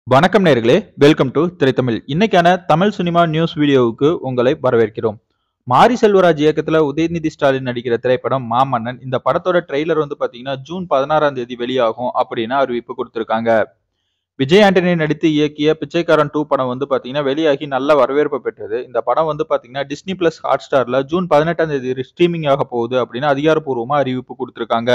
வணக்கம் நேர்களே welcome to திரைத்தமிழ் இன்னைக்கான தமிழ் சினிமா நியூஸ் வீடியோவுக்கு உங்களை வரவேற்கிறோம் மாரி செல்வராஜ் இயக்கத்துல உதயநிதி ஸ்டாலின் நடிக்கிற திரைப்படம் மாமன்னன் இந்த படத்தோட ட்ரெய்லர் வந்து பாத்தீங்கன்னா ஜூன் பதினாறாம் தேதி வெளியாகும் அப்படின்னு அறிவிப்பு கொடுத்திருக்காங்க விஜய் ஆண்டனி நடித்து இயக்கிய பிச்சைக்காரன் டூ படம் வந்து பாத்தீங்கன்னா வெளியாகி நல்ல வரவேற்பு பெற்றது இந்த படம் வந்து பாத்தீங்கன்னா டிஸ்னி பிளஸ் ஹாட் ஸ்டார்ல ஜூன் பதினெட்டாம் தேதி ஸ்ட்ரீமிங் ஆக போகுது அப்படின்னு அதிகாரப்பூர்வமா அறிவிப்பு கொடுத்திருக்காங்க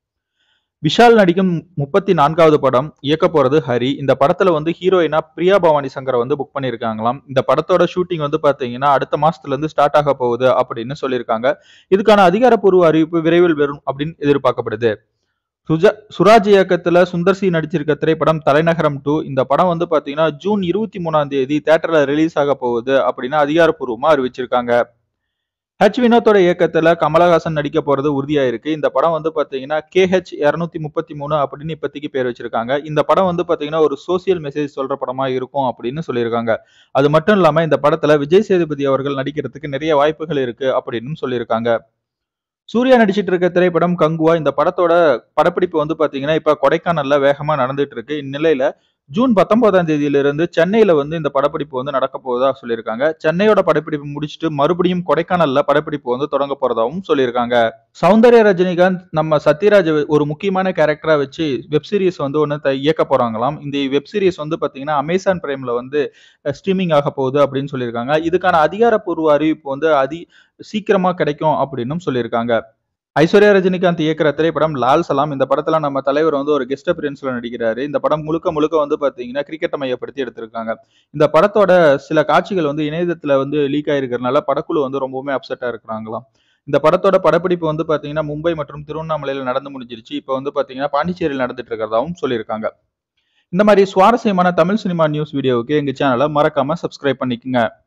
விஷால் நடிக்கும் முப்பத்தி நான்காவது படம் இயக்க போறது ஹரி இந்த படத்துல வந்து ஹீரோயினா பிரியா பவானி சங்கரை வந்து புக் பண்ணிருக்காங்களாம் இந்த படத்தோட ஷூட்டிங் வந்து பாத்தீங்கன்னா அடுத்த மாசத்துல இருந்து ஸ்டார்ட் ஆக போகுது அப்படின்னு சொல்லியிருக்காங்க இதுக்கான அதிகாரப்பூர்வ அறிவிப்பு விரைவில் வரும் அப்படின்னு எதிர்பார்க்கப்படுது சுஜா சுராஜ் இயக்கத்துல சுந்தர் சி நடிச்சிருக்க திரைப்படம் தலைநகரம் டூ இந்த படம் வந்து பாத்தீங்கன்னா ஜூன் இருபத்தி மூணாம் தேதி தேட்டர்ல ரிலீஸ் ஆக போகுது அப்படின்னு அதிகாரப்பூர்வமா அறிவிச்சிருக்காங்க ஹெச் வினோத்தோட இயக்கத்துல கமலஹாசன் நடிக்க போறது உறுதியா இருக்கு இந்த படம் வந்து பாத்தீங்கன்னா கேஹெச் இருநூத்தி முப்பத்தி மூணு அப்படின்னு இப்போதைக்கு பேர் வச்சிருக்காங்க இந்த படம் வந்து பாத்தீங்கன்னா ஒரு சோசியல் மெசேஜ் சொல்ற படமா இருக்கும் அப்படின்னு சொல்லியிருக்காங்க அது மட்டும் இல்லாம இந்த படத்துல விஜய் சேதுபதி அவர்கள் நடிக்கிறதுக்கு நிறைய வாய்ப்புகள் இருக்கு அப்படின்னு சொல்லியிருக்காங்க சூர்யா நடிச்சிட்டு இருக்க திரைப்படம் கங்குவா இந்த படத்தோட படப்பிடிப்பு வந்து பாத்தீங்கன்னா இப்ப கொடைக்கானல்ல வேகமா நடந்துட்டு இருக்கு இந்நிலையில ஜூன் பத்தொன்பதாம் தேதியிலிருந்து சென்னையில வந்து இந்த படப்பிடிப்பு வந்து நடக்க போவதா சொல்லியிருக்காங்க சென்னையோட படப்பிடிப்பு முடிச்சுட்டு மறுபடியும் கொடைக்கானல்ல படப்பிடிப்பு வந்து தொடங்க போறதாவும் சொல்லியிருக்காங்க சௌந்தர்யா ரஜினிகாந்த் நம்ம சத்யராஜ் ஒரு முக்கியமான கேரக்டரா வச்சு வெப் சீரிஸ் வந்து ஒன்று இயக்க போறாங்களாம் இந்த வெப் சீரிஸ் வந்து பாத்தீங்கன்னா அமேசான் பிரைம்ல வந்து ஸ்ட்ரீமிங் ஆக போகுது அப்படின்னு சொல்லியிருக்காங்க இதுக்கான அதிகாரப்பூர்வ அறிவிப்பு வந்து அதி சீக்கிரமா கிடைக்கும் அப்படின்னு சொல்லியிருக்காங்க ஐஸ்வர்யா ரஜினிகாந்த் இயக்குற திரைப்படம் லால் சலாம் இந்த படத்துல நம்ம தலைவர் வந்து ஒரு கெஸ்ட் அப்பியரன்ஸ்ல நடிக்கிறாரு இந்த படம் முழுக்க முழுக்க வந்து பாத்தீங்கன்னா கிரிக்கெட்டை மையப்படுத்தி எடுத்திருக்காங்க இந்த படத்தோட சில காட்சிகள் வந்து இணையதளத்துல வந்து லீக் ஆயிருக்கிறதுனால படக்குழு வந்து ரொம்பவுமே அப்செட்டா இருக்கிறாங்களாம் இந்த படத்தோட படப்பிடிப்பு வந்து பாத்தீங்கன்னா மும்பை மற்றும் திருவண்ணாமலையில நடந்து முடிஞ்சிருச்சு இப்போ வந்து பாத்தீங்கன்னா பாண்டிச்சேரியில் நடந்துட்டு இருக்கிறதாவும் சொல்லியிருக்காங்க இந்த மாதிரி சுவாரஸ்யமான தமிழ் சினிமா நியூஸ் வீடியோவுக்கு எங்க சேனலை மறக்காம சப்ஸ்கிரைப் பண்ணிக்கோங்க